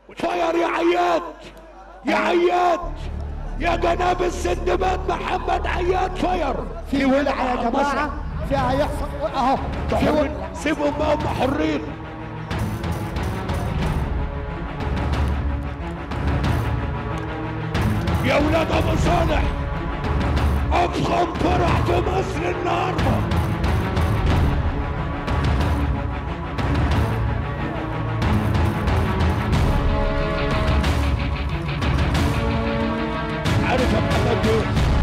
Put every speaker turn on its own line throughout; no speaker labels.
فاير يا عياد يا عياد يا جناب السندباد محمد عياد فاير
في ولعه يا جماعه فيها هيحصل اهو في ولعه
سيبهم بقى هم حرين يا ولاد ابو صالح افخم فرح في مصر النهارده عارف يا محمد ايه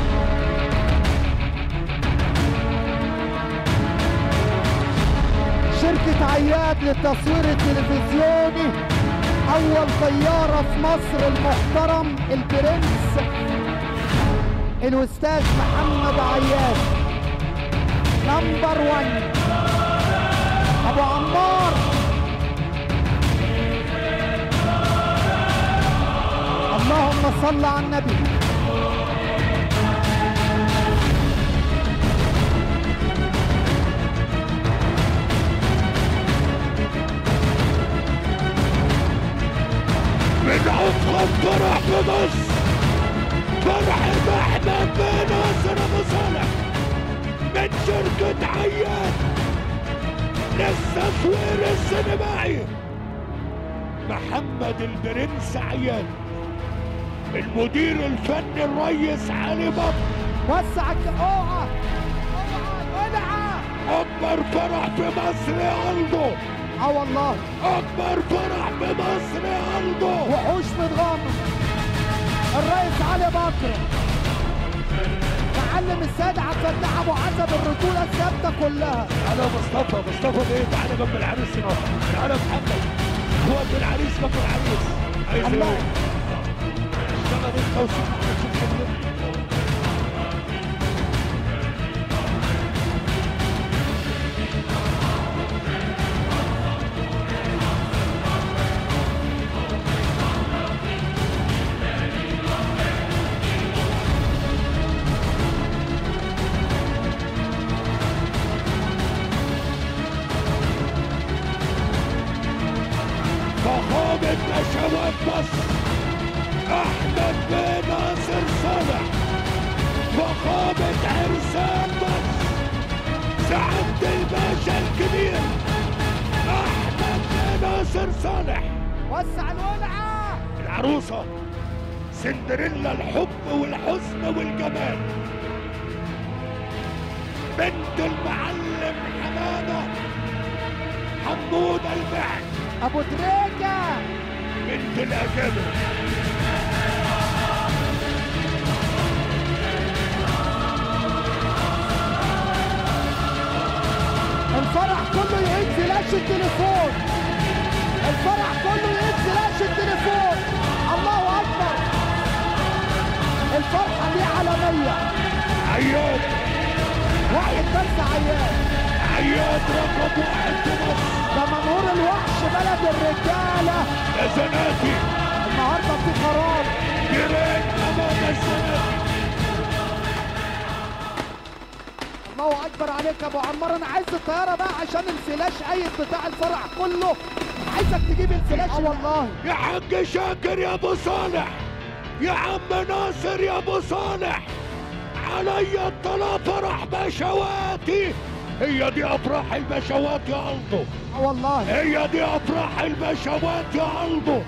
شركة عياد للتصوير التلفزيوني أول طيارة في مصر المحترم البرنس الأستاذ محمد عياد نمبر 1 أبو عمار اللهم صل على النبي
من افخم فرح في مصر فرح احمد بن ناصر ابو صالح من شركة عياد للتصوير السينمائي محمد البرنس عياد المدير الفني الريس علي بطل
وسع الك- اوعى اوعى ولعة
اكبر فرح في مصر يا الدو
اه والله
اكبر فرح في مصر يا الدو
وحوش متغمر الرئيس علي بكر معلم السيد عبد الفتاح ابو حسب الرجوله الثابته كلها
تعالى يا مصطفى مصطفى ايه تعالى جنب العريس هنا تعالى يا محمد هو ابن العريس جنب العريس عايز
الله.
ايه اشتغل انت وشوف شوف شغلك. فخامة نشوات مصر أحمد بن ناصر صالح فخامة عرسان مصر سعادة الباشا الكبير أحمد بن ناصر صالح
وسع الولعه
العروسة سندريلا الحب والحسن والجمال بنت المعلم حمادة حمود البعث
ابو تريكه
بنت الأكابر
الفرح كله يعيد فلاش التليفون الفرح كله يعيد فلاش التليفون الله اكبر الفرحه دي عالميه
عياد
واحد بس عيان
عياد رقم واحد في مصر
ده منهور الوحش بلد الرجاله
يا زناتي
النهارده في قرار
جريت أمام الزناتي
الله اكبر عليك يا ابو عمار انا عايز الطياره بقى عشان الفلاش ايد بتاع الفرح كله عايزك تجيب الفلاش اه والله
يا حاج شاكر يا ابو صالح يا عم ناصر يا ابو صالح علي الطلاق فرح بشواتي هي دي افراح البشوات يا الدو
اه والله
هي دي افراح البشوات يا الدو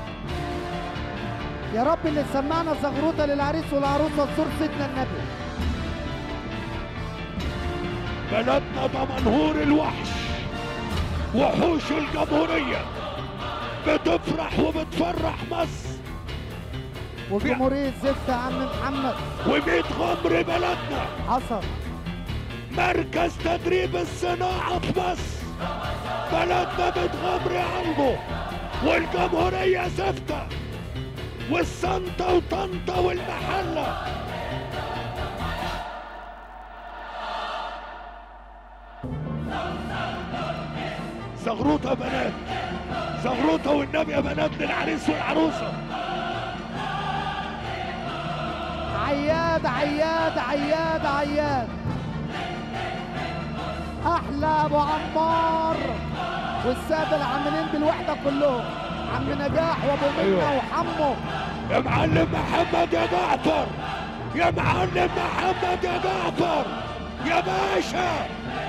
يا رب اللي سمعنا زغروطه للعريس والعروسه تزور سيدنا النبي
بلدنا ده منهور الوحش وحوش الجمهورية بتفرح وبتفرح مصر
وجمهوريه زفت يا عم محمد
وميت غمر بلدنا
حصل
مركز تدريب الصناعة في مصر بلدنا بتغمر عنده والجمهورية زفتة والسنطة وطنطا والمحلة زغروطة يا بنات زغروطة والنبي يا بنات للعريس والعروسة
عياد عياد عياد عياد احلى ابو عمار والساده العاملين بالوحده كلهم عم نجاح وابو منى
أيوة.
وحمو
يا معلم محمد يا جعفر يا معلم محمد يا جعفر يا باشا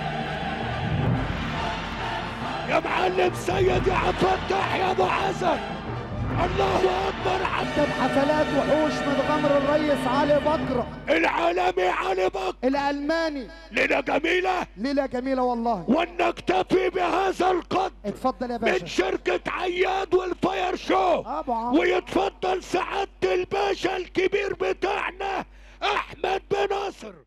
يا معلم سيد يا عبد الفتاح يا ابو حسن الله اكبر على
قدم حفلات وحوش من غمر الريس علي بكر
العالمي علي بكر
الالماني
ليله جميله
ليله جميله والله
ونكتفي بهذا القدر
اتفضل يا
من
باشا
شركة عياد والفاير شو
ابو عمرو
ويتفضل سعادة الباشا الكبير بتاعنا احمد بن ناصر